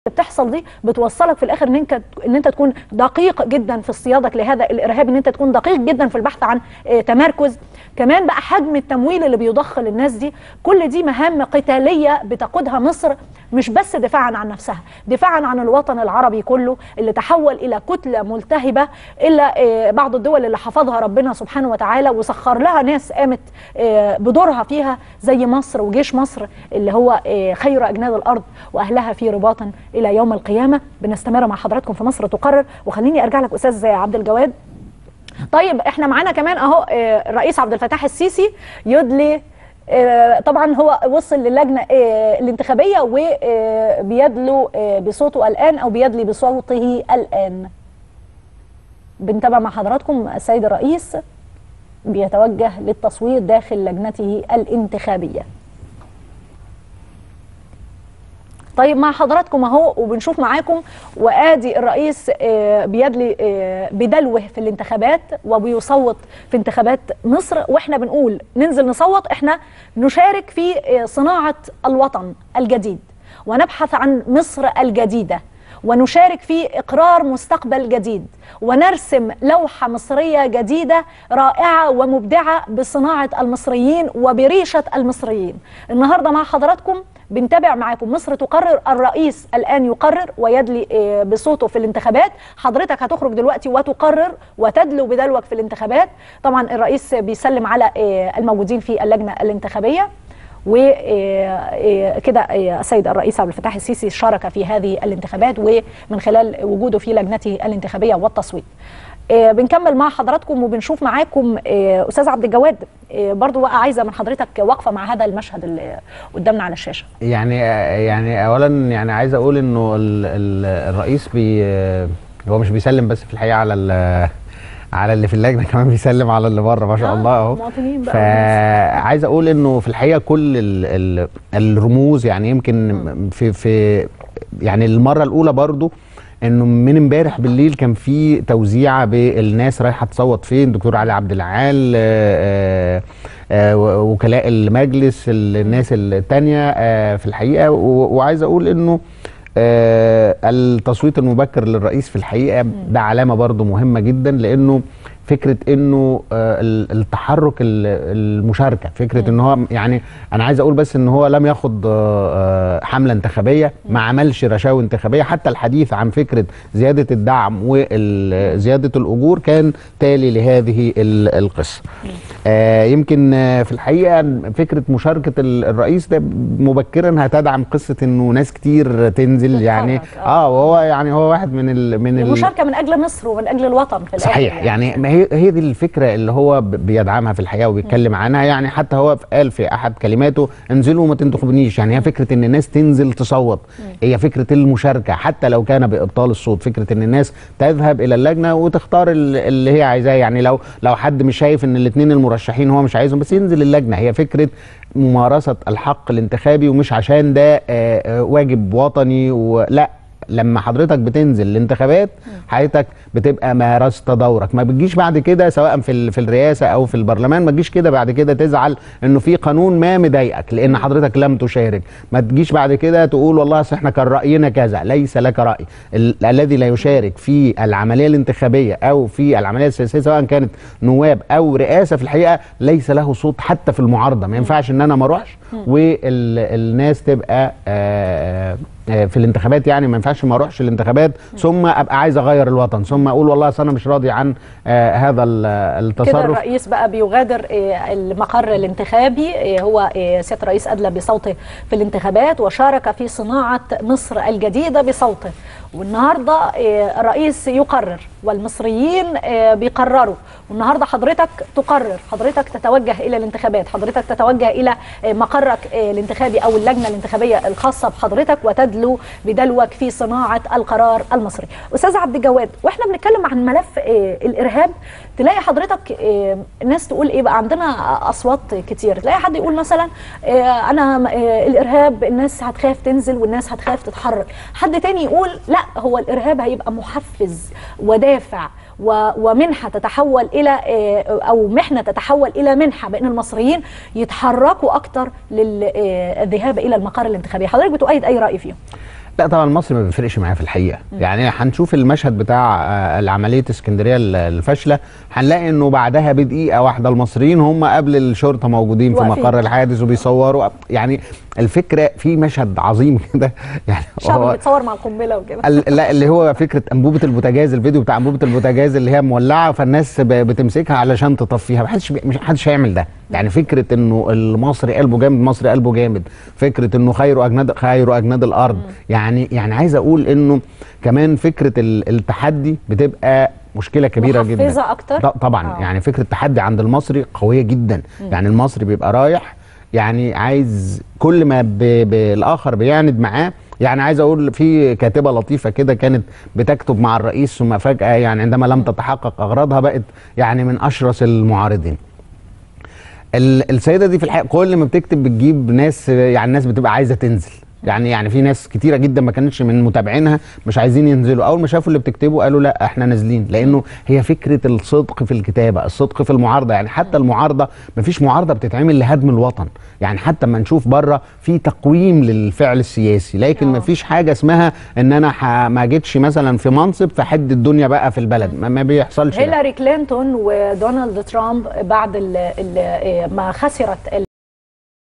بتحصل دي بتوصلك في الاخر ان انت ان انت تكون دقيق جدا في اصطيادك لهذا الارهاب ان انت تكون دقيق جدا في البحث عن آه، تمركز كمان بقى حجم التمويل اللي بيضخ للناس دي كل دي مهام قتاليه بتقودها مصر مش بس دفاعا عن نفسها دفاعا عن الوطن العربي كله اللي تحول الى كتله ملتهبه الا آه، بعض الدول اللي حفظها ربنا سبحانه وتعالى وسخر لها ناس قامت آه، بدورها فيها زي مصر وجيش مصر اللي هو آه، خير اجناد الارض واهلها في رباط الى يوم القيامه بنستمر مع حضراتكم في مصر تقرر وخليني ارجع لك استاذ عبد الجواد طيب احنا معانا كمان اهو آه، الرئيس عبد الفتاح السيسي يدلي آه، طبعا هو وصل للجنه آه، الانتخابيه وبيدلو بصوته الان او بيدلي بصوته الان بنتابع مع حضراتكم السيد الرئيس بيتوجه للتصويت داخل لجنته الانتخابيه طيب مع حضراتكم اهو وبنشوف معاكم وادي الرئيس آه، بيدلي آه، بدلوه في الانتخابات وبيصوت في انتخابات مصر واحنا بنقول ننزل نصوت احنا نشارك في آه، صناعه الوطن الجديد ونبحث عن مصر الجديده ونشارك في اقرار مستقبل جديد ونرسم لوحه مصريه جديده رائعه ومبدعه بصناعه المصريين وبريشه المصريين. النهارده مع حضراتكم بنتابع معاكم مصر تقرر الرئيس الان يقرر ويدلي آه، بصوته في الانتخابات حضرتك هتخرج دلوقتي وتقرر وتدلو بدلوك في الانتخابات طبعا الرئيس بيسلم على آه، الموجودين في اللجنه الانتخابيه وكده السيد الرئيس عبد الفتاح السيسي شارك في هذه الانتخابات ومن خلال وجوده في لجنته الانتخابيه والتصويت. آه، بنكمل مع حضراتكم وبنشوف معاكم آه، استاذ عبد الجواد آه، برضو بقى عايزه من حضرتك وقفه مع هذا المشهد اللي قدامنا على الشاشه. يعني يعني اولا يعني عايز اقول انه ال ال الرئيس بي هو مش بيسلم بس في الحقيقه على ال- على اللي في اللجنه كمان بيسلم على اللي بره ما شاء آه، الله اهو مواطنين بقى فعايز اقول انه في الحقيقه كل ال ال الرموز يعني يمكن في في يعني المره الاولى برضو انه من امبارح بالليل كان في توزيعه بالناس رايحه تصوت فين دكتور علي عبد العال آه، آه، آه، وكلاء المجلس الناس التانية آه، في الحقيقه و- وعايز اقول انه آه، التصويت المبكر للرئيس في الحقيقه ده علامه برضو مهمه جدا لانه فكره انه آه، ال- التحرك ال- المشاركه فكره ان هو يعني انا عايز اقول بس ان هو لم ياخد آه، آه، حمله انتخابيه ما عملش رشاوي انتخابيه حتى الحديث عن فكره زياده الدعم وزياده الاجور كان تالي لهذه ال- القصه آه، يمكن آه، في الحقيقه فكره مشاركه ال- الرئيس ده مبكرا هتدعم قصه انه ناس كتير تنزل يعني تتحرك، آه. اه وهو يعني هو واحد من ال من ال المشاركه من اجل مصر ومن اجل الوطن في الاخر صحيح يعني ما هي هي دي الفكره اللي هو ب- بيدعمها في الحقيقه وبيتكلم عنها يعني حتى هو قال في احد كلماته انزلوا وما تنتخبنيش يعني هي فكره ان الناس تنزل تصوت هي فكره المشاركه حتى لو كان بابطال الصوت فكره ان الناس تذهب الى اللجنه وتختار ال- اللي هي عايزاه يعني لو لو حد مش شايف ان الاثنين المرشحين هو مش عايزهم بس ينزل اللجنه هي فكره ممارسه الحق الانتخابي ومش عشان ده آه، آه، واجب وطني ولا لما حضرتك بتنزل الانتخابات حضرتك بتبقى مارست دورك ما بتجيش بعد كده سواء في ال- في الرئاسه او في البرلمان ما تجيش كده بعد كده تزعل انه في قانون ما مضايقك لان حضرتك لم تشارك ما تجيش بعد كده تقول والله اصل احنا كان راينا كذا ليس لك راي ال- الذي لا يشارك في العمليه الانتخابيه او في العمليه السياسيه سواء كانت نواب او رئاسه في الحقيقه ليس له صوت حتى في المعارضه ما ينفعش ان انا ما اروحش والناس تبقى آه، آه، في الانتخابات يعني ما ينفعش ما اروحش الانتخابات ثم ابقى عايز اغير الوطن ثم اقول والله اصل انا مش راضي عن آه، هذا ال- كده التصرف الرئيس بقى بيغادر آه، المقر الانتخابي آه، هو آه، سياده الرئيس ادلى بصوته في الانتخابات وشارك في صناعه مصر الجديده بصوته والنهارده آه، الرئيس يقرر والمصريين آه، بيقرروا والنهارده حضرتك تقرر حضرتك تتوجه الى الانتخابات حضرتك تتوجه الى آه، مقرك آه، الانتخابي او اللجنه الانتخابيه الخاصه بحضرتك وتدلو بدلوك في صناعه القرار المصري استاذ عبد الجواد واحنا بنتكلم عن ملف آه، الارهاب تلاقي حضرتك آه، الناس تقول ايه بقى عندنا اصوات كتير تلاقي حد يقول مثلا آه، انا آه، الارهاب الناس هتخاف تنزل والناس هتخاف تتحرك حد تاني يقول لا هو الارهاب هيبقى محفز ودافع و- ومنحه تتحول الى آه، او محنه تتحول الى منحه بان المصريين يتحركوا اكتر للذهاب الى المقر الانتخابي حضرتك بتؤيد اي راي فيهم لا طبعا مصر ما بيفرقش معايا في الحقيقه يعني هنشوف المشهد بتاع آه، العمليه اسكندريه ال- الفاشله هنلاقي انه بعدها بدقيقه واحده المصريين هم قبل الشرطه موجودين في واقفين. مقر الحادث وبيصوروا يعني الفكره في مشهد عظيم كده يعني الشعب هو بيتصور مع القنبله وكده ال- لا اللي هو فكره انبوبه البوتاجاز الفيديو بتاع انبوبه البوتاجاز اللي هي مولعه فالناس ب- بتمسكها علشان تطفيها محدش بي- مش حدش هيعمل ده يعني فكره انه المصري قلبه جامد مصري قلبه جامد فكره انه خير اجناد خير اجناد الارض يعني يعني عايز اقول انه كمان فكره ال- التحدي بتبقى مشكله كبيره جدا محفزة أكتر؟ ط- طبعا آه. يعني فكره التحدي عند المصري قويه جدا يعني المصري بيبقى رايح يعني عايز كل ما ب... ب... الاخر بيعند معاه يعني عايز اقول في كاتبه لطيفه كده كانت بتكتب مع الرئيس ثم فجاه يعني عندما لم تتحقق اغراضها بقت يعني من اشرس المعارضين ال- السيده دي في الحقيقه كل ما بتكتب بتجيب ناس يعني الناس بتبقى عايزه تنزل يعني يعني في ناس كتيره جدا ما كانتش من متابعينها مش عايزين ينزلوا اول ما شافوا اللي بتكتبه قالوا لا احنا نازلين لانه هي فكره الصدق في الكتابه الصدق في المعارضه يعني حتى المعارضه ما فيش معارضه بتتعمل لهدم الوطن يعني حتى ما نشوف بره في تقويم للفعل السياسي لكن ما آه. فيش حاجه اسمها ان انا ح- ما جيتش مثلا في منصب فحد الدنيا بقى في البلد ما, ما بيحصلش ده. هيلاري كلينتون ودونالد ترامب بعد ال ال ما خسرت